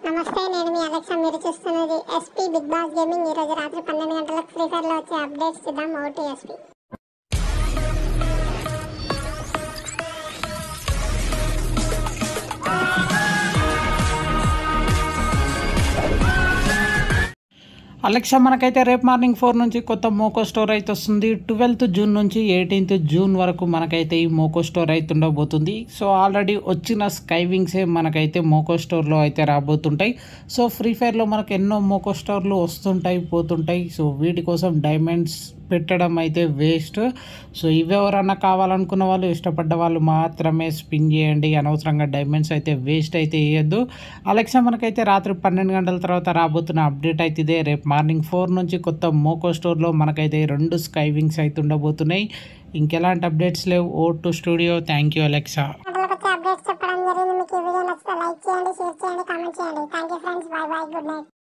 నమస్తే నేను మీ అలెక్సా మీరు చూస్తున్నది ఎస్పీ బిగ్ బాస్ గేమింగ్ ఈ రోజు రాత్రి పన్నెండు గంటలకు ఫ్రీ ఫైర్ లో వచ్చే అప్డేట్స్ చూద్దాం ఓటీ ఎస్పీ అలెక్సా మనకైతే రేపు మార్నింగ్ ఫోర్ నుంచి కొత్త మోకో స్టోర్ అయితే వస్తుంది ట్వెల్త్ జూన్ నుంచి ఎయిటీన్త్ జూన్ వరకు మనకైతే ఈ మోకో స్టోర్ అయితే ఉండబోతుంది సో ఆల్రెడీ వచ్చిన స్కైవింగ్సే మనకైతే మోకో స్టోర్లో అయితే రాబోతుంటాయి సో ఫ్రీ ఫైర్లో మనకు ఎన్నో మోకో స్టోర్లు వస్తుంటాయి పోతుంటాయి సో వీటి కోసం డైమండ్స్ పెట్టడం అయితే వేస్ట్ సో ఇవి ఎవరన్నా కావాలనుకున్న వాళ్ళు ఇష్టపడ్డ వాళ్ళు మాత్రమే స్పిన్ చేయండి అనవసరంగా డైమండ్స్ అయితే వేస్ట్ అయితే వేయద్దు అలెక్సా మనకైతే రాత్రి పన్నెండు గంటల తర్వాత రాబోతున్న అప్డేట్ అయితే ఇదే రేపు మార్నింగ్ ఫోర్ నుంచి కొత్త మోకో స్టోర్లో మనకైతే ఈ రెండు స్కైవింగ్స్ అయితే ఉండబోతున్నాయి ఇంకెలాంటి అప్డేట్స్ లేవు O two studio thank you Alexa గంటలకు వచ్చే అప్డేట్స్ చెప్పడం జరిగింది మీకు ఈ వీడియో నచ్చితే లైక్ చేయండి షేర్ చేయండి కామెంట్ చేయండి thank you friends bye bye good night